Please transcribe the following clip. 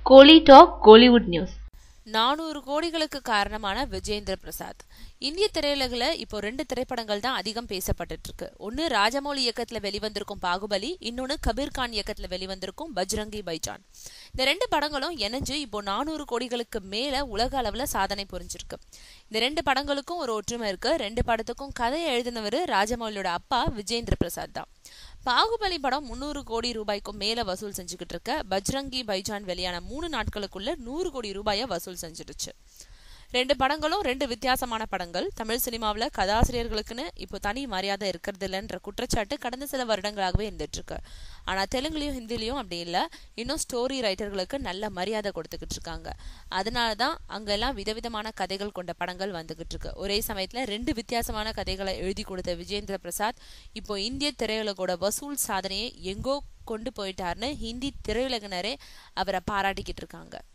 கோலி talk Kollywood news நானூறு கோடிகளுக்கு காரணமான விஜேந்திர பிரசாத் இந்திய திரையுலகில் இப்போ ரெண்டு திரைப்படங்கள் தான் அதிகம் பேசப்பட்டுட்டு இருக்கு ஒன்னு ராஜமௌலி இயக்கத்துல வெளிவந்திருக்கும் பாகுபலி இன்னொன்னு கபீர் கான் இயக்கத்துல வெளிவந்திருக்கும் பஜ்ரங்கி பைஜான் இந்த ரெண்டு படங்களும் இணைஞ்சு இப்போ நானூறு கோடிகளுக்கு மேல உலக அளவுல சாதனை புரிஞ்சிருக்கு இந்த ரெண்டு படங்களுக்கும் ஒரு ஒற்றுமை இருக்கு ரெண்டு படத்துக்கும் கதையை எழுதினவர் ராஜமௌலியோட அப்பா விஜேந்திர பிரசாத் தான் பாகுபலி படம் முந்நூறு கோடி ரூபாய்க்கும் மேல வசூல் செஞ்சுக்கிட்டு இருக்க பஜ்ரங்கி பைஜான் வெளியான மூணு நாட்களுக்குள்ள நூறு கோடி ரூபாயை வசூல் செஞ்சிடுச்சு ரெண்டு படங்களும் ரெண்டு வித்தியாசமான படங்கள் தமிழ் சினிமாவில் கதாசிரியர்களுக்குன்னு இப்போ தனி மரியாதை இருக்கிறது இல்லைன்ற குற்றச்சாட்டு கடந்த சில வருடங்களாகவே இருந்துட்டு இருக்கு ஆனால் தெலுங்குலையும் ஹிந்திலையும் அப்படி இல்லை இன்னும் ஸ்டோரி ரைட்டர்களுக்கு நல்ல மரியாதை கொடுத்துக்கிட்டு இருக்காங்க அதனால தான் அங்கெல்லாம் விதவிதமான கதைகள் கொண்ட படங்கள் வந்துகிட்டு இருக்கு ஒரே சமயத்தில் ரெண்டு வித்தியாசமான கதைகளை எழுதி கொடுத்த விஜேந்திர பிரசாத் இப்போ இந்திய திரையுலகோட வசூல் சாதனையை எங்கோ கொண்டு போயிட்டாருன்னு ஹிந்தி திரையுலகினரே அவரை பாராட்டிக்கிட்டு இருக்காங்க